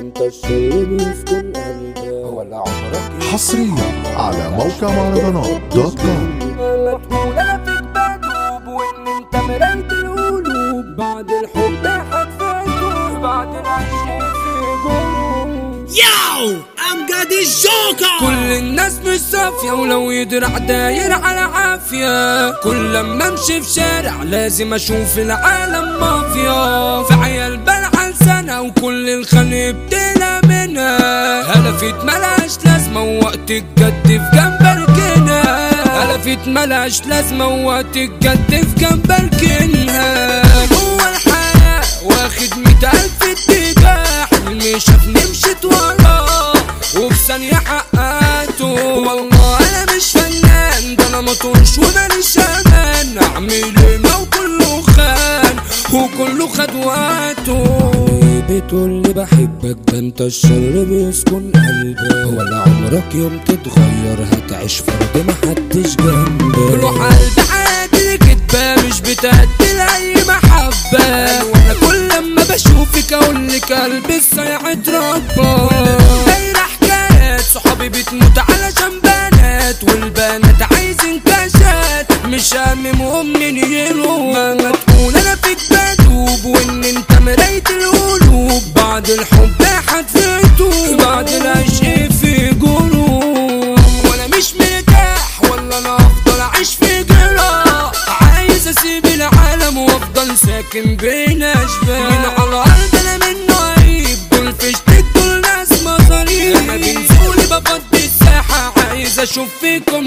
انت الشر بيسكن قلبك ولا عمرك حصريا على موقع مهرجانات دوت كوم ما تقول انا فيك بدوب وان انت مراية القلوب بعد الحب هتفاتوا بعد العيش في جروب Yo, I'm got this joker. كل الناس مش صافية ولو يدرع داير على عافية كل لما امشي في شارع لازم اشوف العالم مافيا في عيال بلعن سنة وكل الخلق بتلا منها هلفت ملهاش لازمة ووقت الجد في جنب ركنها هلفت ملهاش لازمة ووقت الجد في جنب ركنها هو الحياة واخد مية ألف اتجاه اللي شافني مشيت وراه وفي ثانية حققته والله أنا مش فنان ده أنا مطرش وماليش أمان أعمل إيه ما وكله خان وكله خد وقته بتقول لي بحبك ده انت الشر بيسكن قلبك ولا عمرك يوم تتغير هتعيش فرد محدش جنبك روح قلب عادي كدبة مش بتأدي لأي محبة وانا كل لما بشوفك اقول لك قلبي الصيعة ربك دايرة حكايات صحابي بتموت علشان بنات والبنات عايزين كاشات مش هممهم من يروح مهما تقول انا فيك بدوب وان انت مراية القلوب بعد الحب هتفيتوا بعد العشق في جروب وانا مش مرتاح ولا انا افضل اعيش في جراح عايز اسيب العالم وافضل ساكن بين اشباه من على الارض انا منه عيب دول فشتك دول ناس مصاريف انا بنزولي بفضي الساحة عايز اشوف فيكم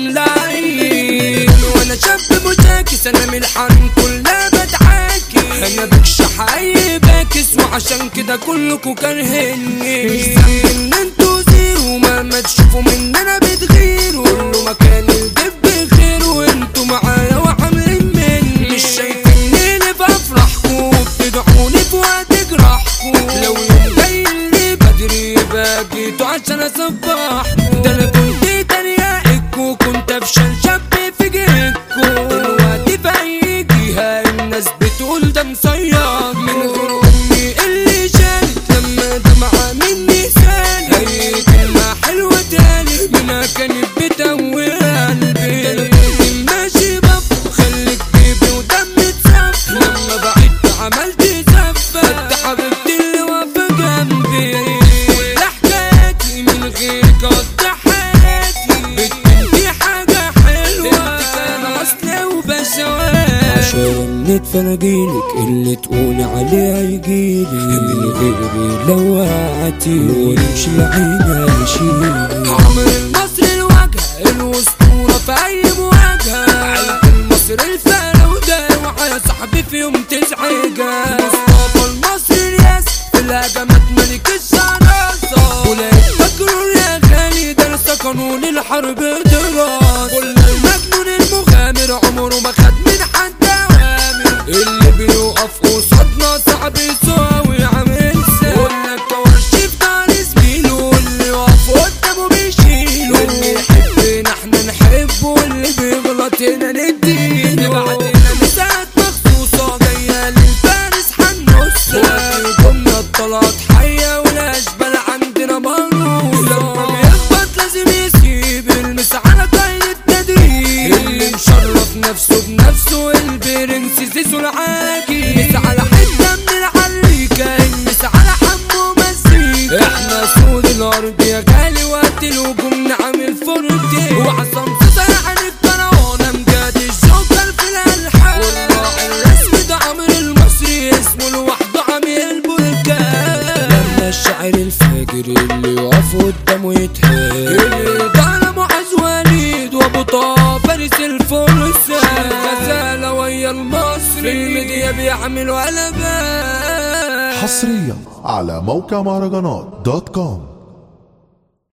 لعيب وانا شاب مشاكس انا من الحرم كلها بتعاكس انا بكشح اي باكس وعشان كده كلكوا كارهني مش ذنب ان انتوا زيرو مهما تشوفوا مني انا بتغيروا كله مكان الجيب بخير وانتوا معايا وعاملين مني مش شايفيني بفرحكوا بتدعوني في وقت جراحكوا لو يوم جاي اللي بدري يبقى جيتوا عشان اصبحكوا ده انا كنت تريقكوا كنت افشل شاب في جيتكوا دلوقتي في اي جهه الناس بتقول ده مصير من غير امي اللي شالت لما دمعة مني سالت هي كلمة حلوة تالت منها كانت بتقوي قلبي ده انا كنت ماشي بف خليك بيبي ودمي اتسف لما بعدت عملت زفة انت حبيبتي اللي واقفة جنبي كل حكاياتي من غيرك قضي حياتي بنتي حاجة حلوة انت كان اصلي وبشوات عشان ندفن اجيلك اللي تقول عليه هيجيلي من غيري لو وقعتي ونمشي لعيني اشيلي عمر المصري الواجهة الاسطورة في اي مواجهة عيلة المصري الفراودة وعلى صاحبي في يوم تزعجة مصطفى المصري الياس في الهجمات ملك الشراسة ولاد فاكروا يا غالي درس قانون الحرب دراسة كل المجنون المغامر عمره ما خد من حد اوامر اللي بيقف قصادنا صعب يساوي عامل سام قلنا الكورش في دار زميله واللي يقف قدامه بيشيله اللي يحبنا احنا نحبه واللي بيغلط هنا نديله بعدنا مساعات مخصوصة جاية للفارس حنص جملة الطلعات حية والاشبال عندنا مرموزة لما بيخبط لازم يسيب المس على قيد التدريب اللي مشرف نفسه بنفسه البرنس زيزو العاجي مس على حتة من العريكة المس على حمو مزيكا احنا سود الارض يا غالي وقت الهجوم نعمل فرقتي وعصام صوصة يعني الكروان امجاد الجوكر في الالحان والراعي الرسمي ده عمرو المصري اسمه لوحده عامل بركان لما الشاعر الفاجر اللي يقف قدامه يتهان اللي ده معاذ وليد وابو طه فارس الفرسان غزالة ويا المصري الميديا بيعملوا قلبان حصريا على موقع مهرجانات دوت كوم